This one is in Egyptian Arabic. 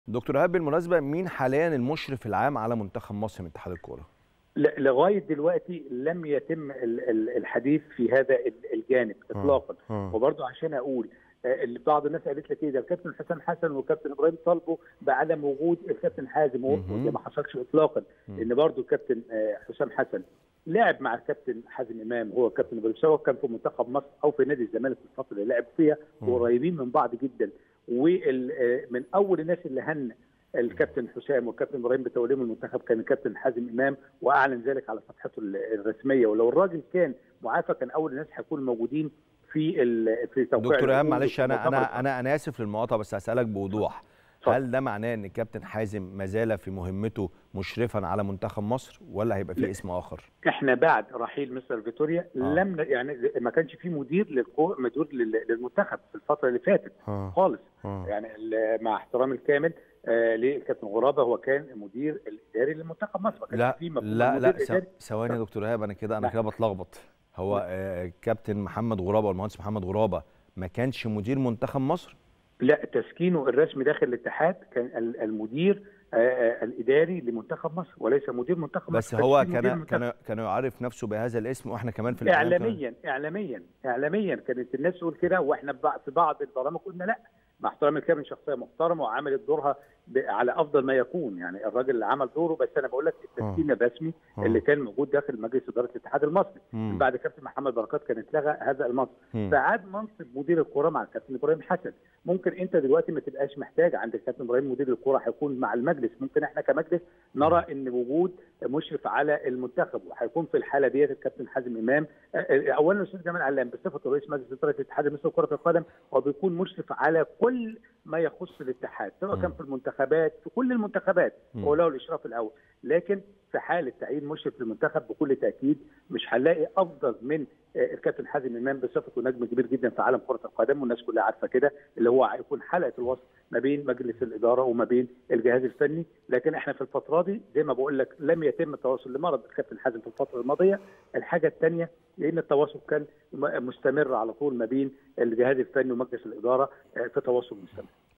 دكتور ايهاب بالمناسبه مين حاليا المشرف العام على منتخب مصر من اتحاد الكوره ل- لغايه دلوقتي لم يتم ال- ال- الحديث في هذا ال- الجانب اطلاقا مم. وبرضه عشان اقول آه، اللي بعض الناس قالت لك ايه ده الكابتن حسن حسن والكابتن ابراهيم طالبوا بعدم وجود الكابتن حازم مهم. وده ما حصلش اطلاقا مم. لان برضه الكابتن آه، حسام حسن لعب مع الكابتن حازم امام هو الكابتن ابراهيم سواء كان في منتخب مصر او في نادي الزمالك في الفتره اللي لعب فيها مم. وقريبين من بعض جدا ومن اول الناس اللي هن الكابتن حسام والكابتن ابراهيم بتوليهم المنتخب كان الكابتن حازم امام واعلن ذلك على صفحته ال- الرسميه ولو الراجل كان معافى كان اول الناس هيكونوا موجودين في ال- في توقيع دكتور ايهاب العقود معلش وفي انا مؤتمر انا انا انا اسف للمقاطعه بس هسالك بوضوح اتفضل. هل ده معناه ان الكابتن حازم ما زال في مهمته مشرفا على منتخب مصر ولا هيبقى في لا. اسم اخر احنا بعد رحيل مستر فيتوريا آه. لم ن- يعني ما كانش في مدير للكو مدير لل- للمنتخب في الفتره اللي فاتت خالص يعني ال- مع احترامي الكامل آه للكابتن غرابه هو كان المدير الاداري لمنتخب مصر ما كانش لا في مفهوم لا لا المدير ثو- الإداري. ثواني يا دكتور ايهاب انا كده انا لا. كده بتلخبط هو آه، كابتن محمد غرابه والمهندس محمد غرابه ما كانش مدير منتخب مصر لا تسكينه الرسمي داخل الاتحاد كان ال- المدير آه، آه، الاداري لمنتخب مصر وليس مدير منتخب بس مصر هو كانش في مدير كان منتخب. كان كان يعرف نفسه بهذا الاسم واحنا كمان في الاعلام كنا- اعلاميا اعلاميا اعلاميا كانت الناس تقول كده واحنا بع- في بعض البرامج قلنا لا مع احترامي الكامل شخصيه محترمه وعملت دورها ب- على افضل ما يكون يعني الراجل اللي عمل دوره بس انا بقول لك التسكين الرسمي آه. اللي كان موجود داخل مجلس اداره الاتحاد المصري مم. من بعد كابتن محمد بركات كان اتلغى هذا المنصب مم. فعاد منصب مدير الكوره مع الكابتن ابراهيم حسن ممكن انت دلوقتي ما تبقاش محتاج عند الكابتن ابراهيم مدير الكوره هيكون مع المجلس ممكن احنا كمجلس نرى ان وجود مشرف على المنتخب وهيكون في الحاله ديت الكابتن حازم امام آه، آه، اولا الاستاذ جمال علام بصفته رئيس مجلس اداره الاتحاد المصري لكره القدم هو بيكون مشرف على كل ما يخص الاتحاد سواء مم. كان في المنتخبات في كل المنتخبات مم. هو له الاشراف الاول لكن في حاله تعيين مشرف للمنتخب بكل تاكيد مش هنلاقي افضل من آه، الكابتن حازم امام بصفته نجم كبير جدا في عالم كره القدم والناس كلها عارفه كده اللي هو هيكون حلقه الوصل ما بين مجلس الاداره وما بين الجهاز الفني لكن احنا في الفتره دي زي ما بقول لك لم يتم التواصل لمرض الكابتن حازم في الفتره الماضيه الحاجه الثانيه لان التواصل كان م- مستمر على طول ما بين الجهاز الفني ومجلس الاداره آه، في تواصل مستمر